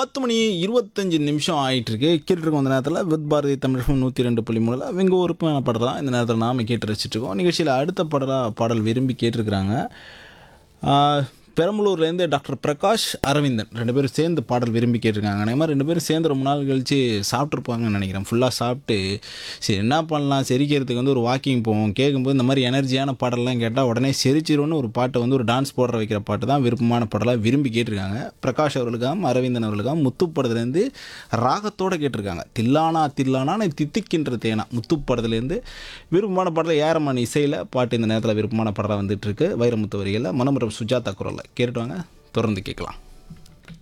பத்து மணி இருபத்தஞ்சு நிமிஷம் ஆயிட்டு இருக்கு கேட்டுருக்கோம் அந்த நேரத்தில் வித் பாரதி தமிழகம் நூற்றி ரெண்டு புள்ளி மூணில் அவங்க உறுப்பான படம் தான் இந்த நேரத்தில் நாம் கேட்டு ரசிச்சுட்டு இருக்கோம் நிகழ்ச்சியில் அடுத்த படலாக பாடல் விரும்பி கேட்டிருக்கிறாங்க ஆஹ், பெரம்பலூர்லேருந்து டாக்டர் பிரகாஷ் அரவிந்தன் ரெண்டு பேரும் சேர்ந்து பாடல் விரும்பி கேட்டிருக்காங்க அதே மாதிரி ரெண்டு பேரும் சேர்ந்து ரொம்ப நாள் கழித்து சாப்பிட்ருப்பாங்கன்னு நினைக்கிறேன் ஃபுல்லாக சாப்பிட்டு சரி என்ன பண்ணலாம் செரிக்கிறதுக்கு வந்து ஒரு வாக்கிங் போவோம் கேட்கும்போது இந்த மாதிரி எனர்ஜியான பாடல்லாம் கேட்டால் உடனே செரிச்சிரும்னு ஒரு பாட்டை வந்து ஒரு டான்ஸ் போடுற வைக்கிற பாட்டு தான் விருப்பமான பாடலாக விரும்பி கேட்டிருக்காங்க பிரகாஷ் அவர்களுக்காகவும் அரவிந்தன் அவர்களுக்காகவும் முத்து படத்துலேருந்து ராகத்தோடு கேட்டிருக்காங்க தில்லானா தில்லானா நான் தித்திக்கின்ற தேனா முத்து படத்துலேருந்து விருப்பமான பாடல் ஏரமன் இசையில் பாட்டு இந்த நேரத்தில் விருப்பமான பாடலாக வந்துட்டு இருக்கு வைரமுத்து வரிகளில் மனமுறம் சுஜாதா குரலில் கேட்டுட்டு வாங்க தொடர்ந்து கேட்கலாம்